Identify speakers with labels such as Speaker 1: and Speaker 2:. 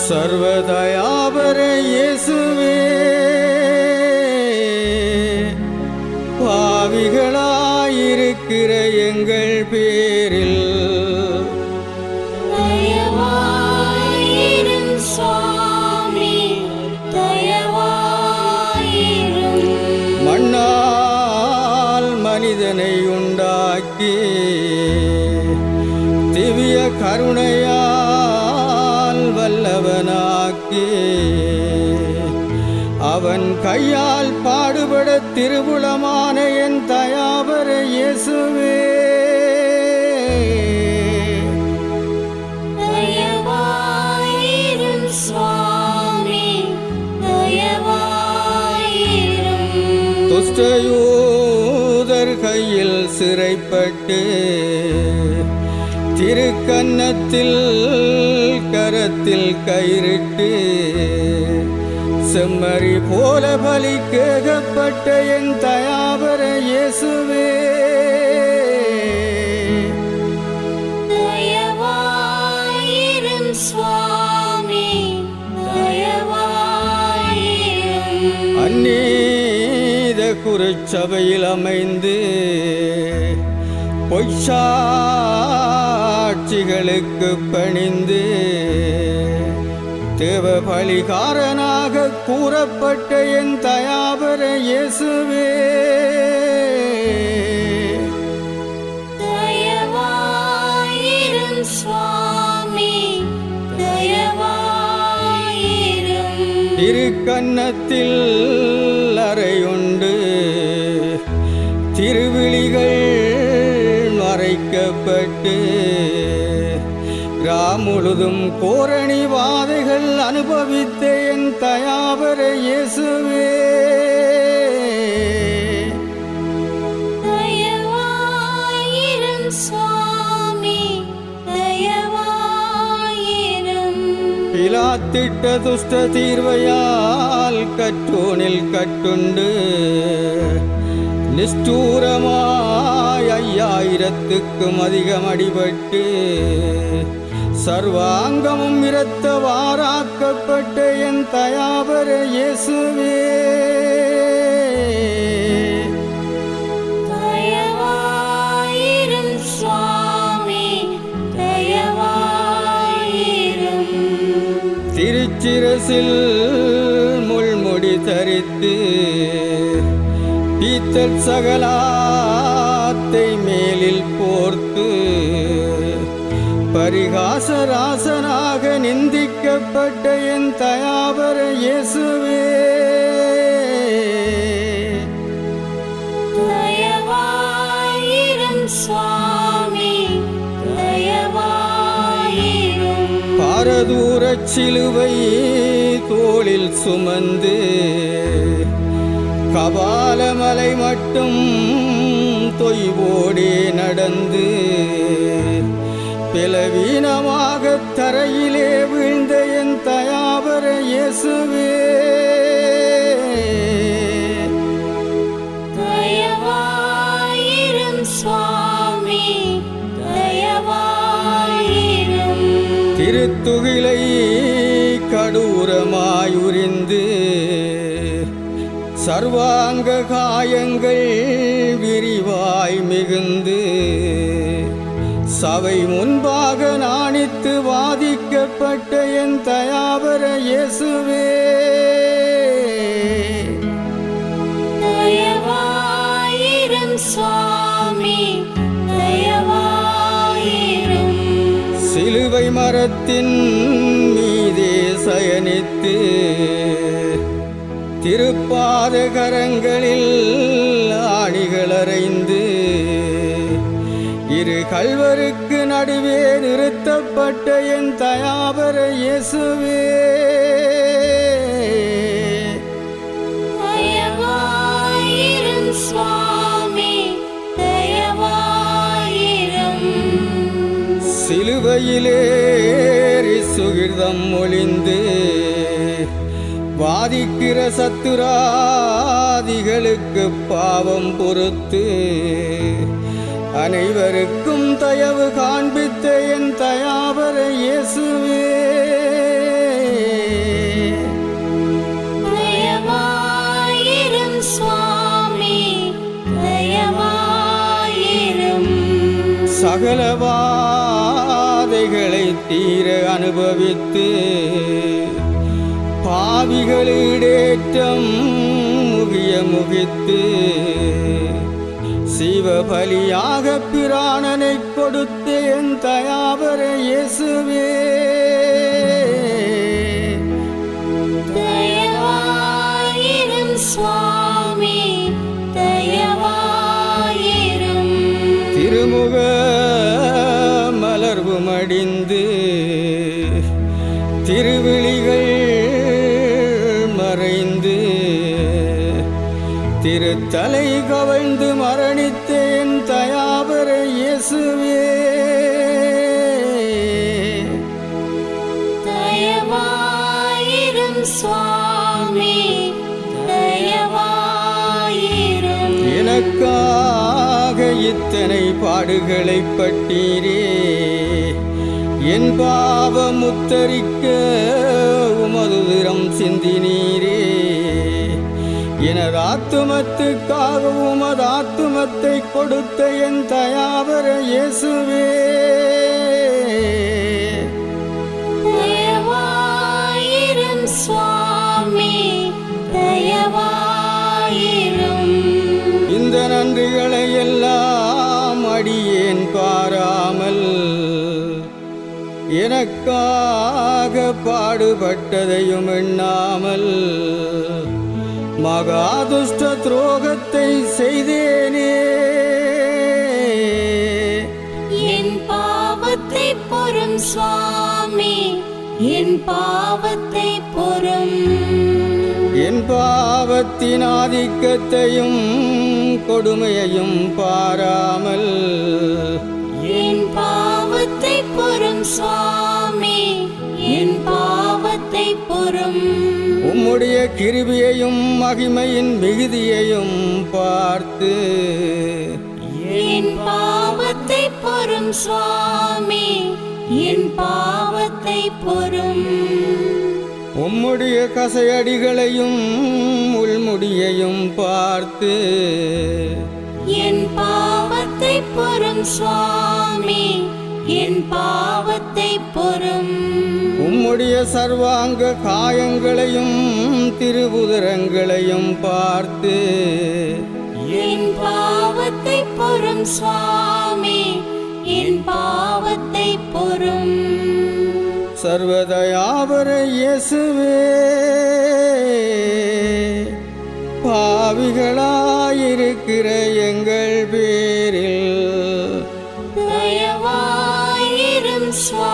Speaker 1: சர்வதயாபர இயேசுவே பாவிகளாயிருக்கிற எங்கள் பேரில்
Speaker 2: தயவாயிரும் சுவாமி தயவாயிரும்
Speaker 1: மண்ணால் மனிதனை உண்டாக்கி திவ்ய கருணையால் வல்லவனாக்கி அவன் கையால் பாடுபட திருவுளமான என் தயாபர இயேசுவே
Speaker 2: தயவாயிரும் சுவாமி தயவாயிரும்
Speaker 1: துஷ்டயூதர் கையில் சிறைப்பட்டு திருக்கன்னத்தில் கரத்தில் கயிறிட்டு செம்மறி போல பலி கேகப்பட்ட என் தயாபர இயேசுவே
Speaker 2: தயவாயிரும் சுவாமி தயவாயிரும்
Speaker 1: அந்நீத குருச்சபையில் அமைந்து பொய்சாட்சிகளுக்கு பணிந்து தேவ பலிகாரனாக கூறப்பட்ட என் தயாபர இயேசுவே
Speaker 2: தயவாயிரும் சுவாமி தயவாயிரும்
Speaker 1: திருக்கன்னத்தில் அறையுண்டு திருவிழிகள் மறைக்கப்பட்டு முழுதும் கோரணி வாதைகள் அனுபவித்த என் தயாபர இயேசுவே
Speaker 2: தயவாயிரும் சுவாமி தயவாயிரும்
Speaker 1: பிலாத்திட்ட துஷ்ட தீர்வையால் கற்றோனில் கட்டுண்டு நிஷ்டூரமாய் ஐயாயிரத்துக்கும் அதிகம் அடிபட்டு சர்வாங்கமும் இரத்த வாராக்கப்பட்ட என் தயாபர இயேசுவே
Speaker 2: தயவாயிரும் சுவாமி தயவாயிரும்
Speaker 1: திருச்சிரசில் முள்முடி தரித்து பீத்தல் சகலாத்தை மேலில் போர்த்து பரிகாசராசனாக நிந்திக்கப்பட்ட என் தயாபர இயேசுவே
Speaker 2: தயவாயிரும் சுவாமி தயவாயிரும்
Speaker 1: பாரதூரச் சிலுவை தோளில் சுமந்து கபாலமலை மட்டும் தொய்வோடே நடந்து பிளவீனமாக தரையிலே வீழ்ந்த என் தயாபர இயேசுவே
Speaker 2: தயவாயிரும் சுவாமி தயவாயிரும்
Speaker 1: திருத்துகிலை கடூரமாயுரிந்து சர்வாங்க காயங்கள் விரிவாய் மிகுந்து சபை முன்பாக நாணித்து வாதிக்கப்பட்ட என் தயாபர இயேசுவே
Speaker 2: தயவாயிரும் சுவாமி தயவாயிரும்
Speaker 1: சிலுவை மரத்தின் மீதே சயனித்து திருப்பாத கரங்களில் ஆணிகளறைந்து இரு கல்வருக்கு நடுவே நிறுத்தப்பட்ட என் தயாபர இயேசுவே
Speaker 2: தயவாயிரும் சுவாமி தயவாயிரும்
Speaker 1: சிலுவையிலேறி சுகிர்தம் ஒளிந்து வாதிக்கிற சத்துராதிகளுக்கு பாவம் பொறுத்து அனைவருக்கும் தயவு காண்பித்த என் தயாபர இயேசுவே சகலவாதைகளை தீர அனுபவித்து பாவிகளிடேற்றம் முகிய முகித்து சிவபலியாக பிராணனை கொடுத்து என் தயாபர இயேசுவே
Speaker 2: தயவாயிரும் சுவாமி தயவாயிரும்
Speaker 1: திருமுக மலர்வு மடிந்து திருவிழிகள் மறைந்து திருத்தலை கவிழ்ந்து மரணித்தேன் தயாபர இயேசுவே
Speaker 2: தயவாயிரும் சுவாமி தயவாயிரும்
Speaker 1: எனக்காக இத்தனை பாடுகளை பட்டீரே என் பாவம் உத்தரிக்க உமது திறம் சிந்தினீரே எனது ஆத்துமத்துக்காக உமது ஆத்துமத்தை கொடுத்த என் தயாவர இயேசுவே
Speaker 2: தயவாயிரும் சுவாமி தயவாயிரும்
Speaker 1: இந்த நன்றிகளை எல்லாம் அடியேன் பாராமல் எனக்காக பாடுபட்டதையும் எண்ணாமல் மகாதுஷ்ட துரோகத்தை செய்தேனே
Speaker 2: என் பாவத்தை பொறும் சுவாமி என் பாவத்தை பொறும்
Speaker 1: என் பாவத்தின் ஆதிக்கத்தையும் கொடுமையையும் பாராமல்
Speaker 2: என் பாவத்தை பொறும் சுவாமி என் பாவத்தை பொறும்
Speaker 1: உம்முடைய கிருபியையும் மகிமையின் மிகுதியையும் பார்த்து
Speaker 2: என் பாவத்தை பொறும் சுவாமி என் பாவத்தை பொறும்
Speaker 1: உம்முடைய கசையடிகளையும் உள்முடியையும் பார்த்து
Speaker 2: என் பாவத்தை பொறும் சுவாமி என் பாவத்தை பொறும்
Speaker 1: உம்முடைய சர்வாங்க காயங்களையும் திருபுதரங்களையும் பார்த்து
Speaker 2: என் பாவத்தை பொறும் சுவாமி என் பாவத்தை பொறும்
Speaker 1: சர்வதயாபர இயேசுவே பாவிகளாயிருக்கிற எங்கள் பேரில்
Speaker 2: தயவாயிரும் சுவாமி